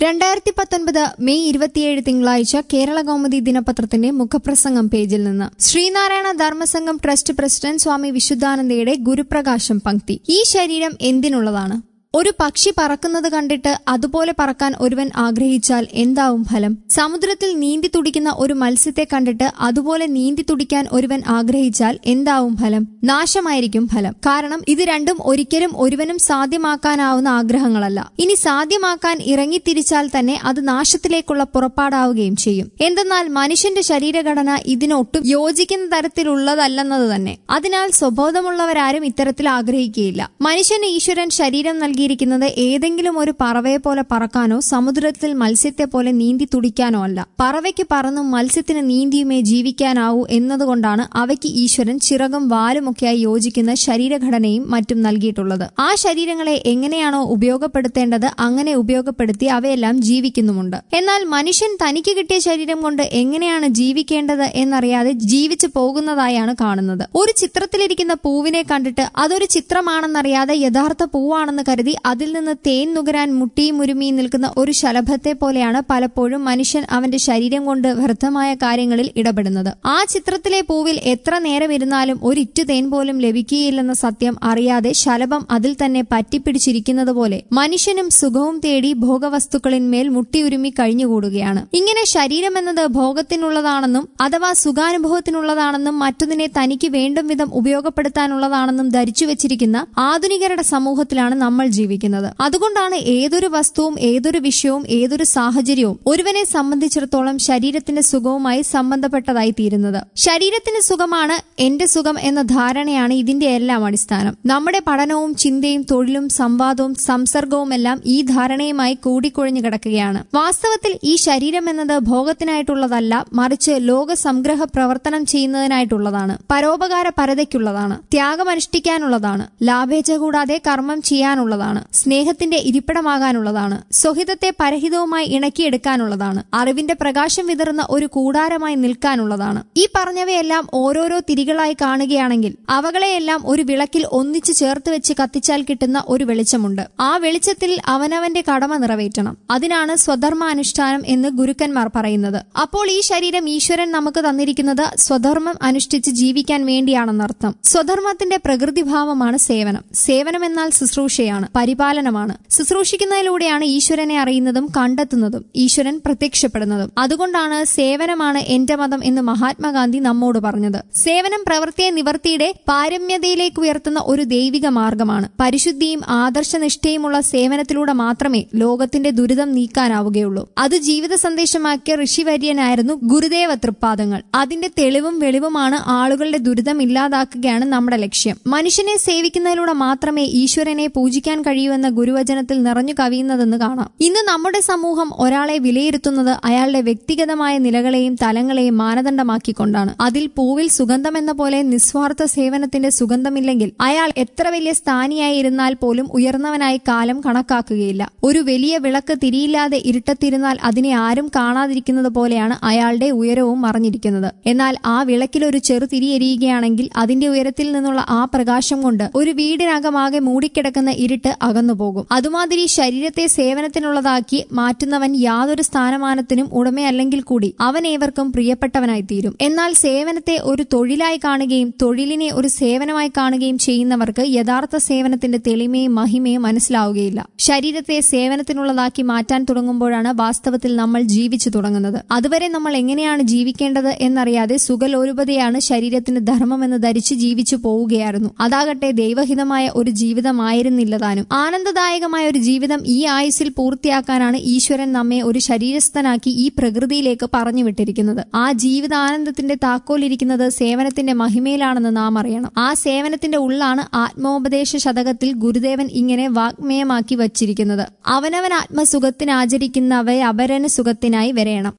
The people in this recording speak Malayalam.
രണ്ടായിരത്തി പത്തൊൻപത് മെയ് ഇരുപത്തിയേഴ് തിങ്കളാഴ്ച കേരള കൗമുദി ദിനപത്രത്തിന്റെ മുഖപ്രസംഗം പേജിൽ നിന്ന് ശ്രീനാരായണ ധർമ്മസംഘം ട്രസ്റ്റ് പ്രസിഡന്റ് സ്വാമി വിശുദ്ധാനന്ദയുടെ ഗുരുപ്രകാശം പങ്ക്തി ഈ ശരീരം എന്തിനുള്ളതാണ് ഒരു പക്ഷി പറക്കുന്നത് കണ്ടിട്ട് അതുപോലെ പറക്കാൻ ഒരുവൻ ആഗ്രഹിച്ചാൽ എന്താവും ഫലം സമുദ്രത്തിൽ നീന്തി തുടിക്കുന്ന ഒരു മത്സ്യത്തെ കണ്ടിട്ട് അതുപോലെ നീന്തി തുടിക്കാൻ ഒരുവൻ ആഗ്രഹിച്ചാൽ എന്താവും ഫലം നാശമായിരിക്കും ഫലം കാരണം ഇത് രണ്ടും ഒരിക്കലും ഒരുവനും സാധ്യമാക്കാനാവുന്ന ആഗ്രഹങ്ങളല്ല ഇനി സാധ്യമാക്കാൻ ഇറങ്ങിത്തിരിച്ചാൽ തന്നെ അത് നാശത്തിലേക്കുള്ള പുറപ്പാടാവുകയും ചെയ്യും എന്തെന്നാൽ മനുഷ്യന്റെ ശരീരഘടന ഇതിനൊട്ടും യോജിക്കുന്ന തരത്തിലുള്ളതല്ലെന്നത് തന്നെ അതിനാൽ സ്വബോധമുള്ളവരാരും ഇത്തരത്തിൽ ആഗ്രഹിക്കുകയില്ല മനുഷ്യന് ഈശ്വരൻ ശരീരം നൽകിയിരിക്കുന്നത് ഏതെങ്കിലും ഒരു പറവയെ പോലെ പറക്കാനോ സമുദ്രത്തിൽ മത്സ്യത്തെ പോലെ നീന്തി തുടിക്കാനോ അല്ല പറവയ്ക്ക് പറന്നും മത്സ്യത്തിന് നീന്തിയുമേ ജീവിക്കാനാവൂ എന്നതുകൊണ്ടാണ് അവയ്ക്ക് ഈശ്വരൻ ചിറകും വാലുമൊക്കെയായി യോജിക്കുന്ന ശരീരഘടനയും മറ്റും നൽകിയിട്ടുള്ളത് ആ ശരീരങ്ങളെ എങ്ങനെയാണോ ഉപയോഗപ്പെടുത്തേണ്ടത് അങ്ങനെ ഉപയോഗപ്പെടുത്തി അവയെല്ലാം ജീവിക്കുന്നുമുണ്ട് എന്നാൽ മനുഷ്യൻ തനിക്ക് കിട്ടിയ ശരീരം കൊണ്ട് എങ്ങനെയാണ് ജീവിക്കേണ്ടത് എന്നറിയാതെ ജീവിച്ചു പോകുന്നതായാണ് കാണുന്നത് ഒരു ചിത്രത്തിലിരിക്കുന്ന പൂവിനെ കണ്ടിട്ട് അതൊരു ചിത്രമാണെന്നറിയാതെ യഥാർത്ഥ പൂവാണെന്ന് കരുതി അതിൽ നിന്ന് തേൻ നുകരാൻ മുട്ടിയും ഉരുമിയും നിൽക്കുന്ന ഒരു ശലഭത്തെ പോലെയാണ് പലപ്പോഴും മനുഷ്യൻ അവന്റെ ശരീരം കൊണ്ട് വ്യർത്ഥമായ കാര്യങ്ങളിൽ ഇടപെടുന്നത് ആ ചിത്രത്തിലെ പൂവിൽ എത്ര നേരം ഇരുന്നാലും ഒരു ഇറ്റു തേൻ പോലും ലഭിക്കുകയില്ലെന്ന സത്യം അറിയാതെ ശലഭം അതിൽ തന്നെ പറ്റിപ്പിടിച്ചിരിക്കുന്നത് പോലെ മനുഷ്യനും സുഖവും തേടി ഭോഗവസ്തുക്കളിന്മേൽ മുട്ടിയുരുമി കഴിഞ്ഞുകൂടുകയാണ് ഇങ്ങനെ ശരീരം എന്നത് ഭോഗത്തിനുള്ളതാണെന്നും അഥവാ സുഖാനുഭവത്തിനുള്ളതാണെന്നും മറ്റൊന്നിനെ തനിക്ക് വേണ്ടും വിധം ഉപയോഗപ്പെടുത്താനുള്ളതാണെന്നും ധരിച്ചു വെച്ചിരിക്കുന്ന ആധുനികരുടെ സമൂഹത്തിലാണ് നമ്മൾ ജീവിക്കുന്നത് അതുകൊണ്ടാണ് ഏതൊരു വസ്തുവും ഏതൊരു വിഷയവും ഏതൊരു സാഹചര്യവും ഒരുവനെ സംബന്ധിച്ചിടത്തോളം ശരീരത്തിന്റെ സുഖവുമായി സംബന്ധപ്പെട്ടതായി തീരുന്നത് ശരീരത്തിന്റെ സുഖമാണ് എന്റെ സുഖം എന്ന ധാരണയാണ് ഇതിന്റെ എല്ലാം അടിസ്ഥാനം നമ്മുടെ പഠനവും ചിന്തയും തൊഴിലും സംവാദവും സംസർഗവുമെല്ലാം ഈ ധാരണയുമായി കൂടിക്കുഴഞ്ഞു കിടക്കുകയാണ് വാസ്തവത്തിൽ ഈ ശരീരം എന്നത് ഭോഗത്തിനായിട്ടുള്ളതല്ല മറിച്ച് ലോക സംഗ്രഹ പ്രവർത്തനം ചെയ്യുന്നതിനായിട്ടുള്ളതാണ് പരോപകാര പരതയ്ക്കുള്ളതാണ് ത്യാഗമനുഷ്ഠിക്കാനുള്ളതാണ് ലാഭേച്ഛ കൂടാതെ കർമ്മം ചെയ്യാനുള്ളതാണ് സ്നേഹത്തിന്റെ ഇരിപ്പിടമാകാനുള്ളതാണ് സ്വഹിതത്തെ പരഹിതവുമായി ഇണക്കിയെടുക്കാനുള്ളതാണ് അറിവിന്റെ പ്രകാശം വിതറുന്ന ഒരു കൂടാരമായി നിൽക്കാനുള്ളതാണ് ഈ പറഞ്ഞവയെല്ലാം ഓരോരോ തിരികളായി കാണുകയാണെങ്കിൽ അവകളെയെല്ലാം ഒരു വിളക്കിൽ ഒന്നിച്ചു ചേർത്ത് വെച്ച് കത്തിച്ചാൽ കിട്ടുന്ന ഒരു വെളിച്ചമുണ്ട് ആ വെളിച്ചത്തിൽ അവനവന്റെ കടമ നിറവേറ്റണം അതിനാണ് സ്വധർമ്മ അനുഷ്ഠാനം എന്ന് ഗുരുക്കന്മാർ പറയുന്നത് അപ്പോൾ ഈ ശരീരം ഈശ്വരൻ നമുക്ക് തന്നിരിക്കുന്നത് സ്വധർമ്മം അനുഷ്ഠിച്ച് ജീവിക്കാൻ വേണ്ടിയാണെന്നർത്ഥം സ്വധർമ്മത്തിന്റെ പ്രകൃതിഭാവമാണ് സേവനം സേവനം എന്നാൽ ശുശ്രൂഷയാണ് പരിപാലനമാണ് ശുശ്രൂഷിക്കുന്നതിലൂടെയാണ് ഈശ്വരനെ അറിയുന്നതും കണ്ടെത്തുന്നതും ഈശ്വരൻ പ്രത്യക്ഷപ്പെടുന്നതും അതുകൊണ്ടാണ് സേവനമാണ് എന്റെ മതം എന്ന് മഹാത്മാഗാന്ധി നമ്മോട് പറഞ്ഞത് സേവനം പ്രവൃത്തിയെ നിവർത്തിയുടെ പാരമ്യതയിലേക്ക് ഉയർത്തുന്ന ഒരു ദൈവിക മാർഗമാണ് പരിശുദ്ധിയും ആദർശനിഷ്ഠയുമുള്ള സേവനത്തിലൂടെ മാത്രമേ ലോകത്തിന്റെ ദുരിതം നീക്കാനാവുകയുള്ളൂ അത് ജീവിത സന്ദേശമാക്കിയ ഋഷിവര്യനായിരുന്നു ഗുരുദേവ തൃപ്പാദങ്ങൾ അതിന്റെ തെളിവും വെളിവുമാണ് ആളുകളുടെ ദുരിതം ഇല്ലാതാക്കുകയാണ് നമ്മുടെ ലക്ഷ്യം മനുഷ്യനെ സേവിക്കുന്നതിലൂടെ മാത്രമേ ഈശ്വരനെ പൂജിക്കാൻ കഴിയൂ എന്ന ഗുരുവചനത്തിൽ നിറഞ്ഞു കവിയുന്നതെന്ന് കാണാം ഇന്ന് നമ്മുടെ സമൂഹം ഒരാളെ വിലയിരുത്തുന്നത് അയാളുടെ വ്യക്തിഗതമായ നിലകളെയും തലങ്ങളെയും മാനദണ്ഡമാക്കിക്കൊണ്ടാണ് അതിൽ പൂവിൽ സുഗന്ധമെന്ന പോലെ നിസ്വാർത്ഥ സേവനത്തിന്റെ സുഗന്ധമില്ലെങ്കിൽ അയാൾ എത്ര വലിയ സ്ഥാനിയായി ഇരുന്നാൽ പോലും ഉയർന്നവനായി കാലം കണക്കാക്കുകയില്ല ഒരു വലിയ വിളക്ക് തിരിയില്ലാതെ ഇരുട്ടത്തിരുന്നാൽ അതിനെ ആരും കാണാതിരിക്കുന്നത് പോലെയാണ് അയാളുടെ ഉയരവും മറഞ്ഞിരിക്കുന്നത് എന്നാൽ ആ വിളക്കിൽ ഒരു ചെറു തിരി എരിയുകയാണെങ്കിൽ അതിന്റെ ഉയരത്തിൽ നിന്നുള്ള ആ പ്രകാശം കൊണ്ട് ഒരു വീടിനകമാകെ മൂടിക്കിടക്കുന്ന ഇരുട്ട് അകന്നുപോകും അതുമാതിരി ശരീരത്തെ സേവനത്തിനുള്ളതാക്കി മാറ്റുന്നവൻ യാതൊരു സ്ഥാനമാനത്തിനും ഉടമയല്ലെങ്കിൽ കൂടി അവൻ ഏവർക്കും പ്രിയപ്പെട്ടവനായി തീരും എന്നാൽ സേവനത്തെ ഒരു തൊഴിലായി കാണുകയും തൊഴിലിനെ ഒരു സേവനമായി കാണുകയും ചെയ്യുന്നവർക്ക് യഥാർത്ഥ സേവനത്തിന്റെ തെളിമയും മഹിമയും മനസ്സിലാവുകയില്ല ശരീരത്തെ സേവനത്തിനുള്ളതാക്കി മാറ്റാൻ തുടങ്ങുമ്പോഴാണ് വാസ്തവത്തിൽ നമ്മൾ ജീവിച്ചു തുടങ്ങുന്നത് അതുവരെ നമ്മൾ എങ്ങനെയാണ് ജീവിക്കേണ്ടത് എന്നറിയാതെ സുഖലോലുപതയാണ് ശരീരത്തിന് ധർമ്മമെന്ന് ധരിച്ച് ജീവിച്ചു പോവുകയായിരുന്നു അതാകട്ടെ ദൈവഹിതമായ ഒരു ജീവിതമായിരുന്നില്ല താനും ആനന്ദദായകമായ ഒരു ജീവിതം ഈ ആയുസ്സിൽ പൂർത്തിയാക്കാനാണ് ഈശ്വരൻ നമ്മെ ഒരു ശരീരസ്ഥനാക്കി ഈ പ്രകൃതിയിലേക്ക് പറഞ്ഞു വിട്ടിരിക്കുന്നത് ആ ജീവിതാനന്ദത്തിന്റെ താക്കോലിരിക്കുന്നത് സേവനത്തിന്റെ മഹിമയിലാണെന്ന് നാം അറിയണം ആ സേവനത്തിന്റെ ഉള്ളാണ് ആത്മോപദേശ ശതകത്തിൽ ഗുരുദേവൻ ഇങ്ങനെ വാഗ്മയമാക്കി വച്ചിരിക്കുന്നത് അവനവൻ ആത്മസുഖത്തിനാചരിക്കുന്നവയെ അപരന് സുഖത്തിനായി വരയണം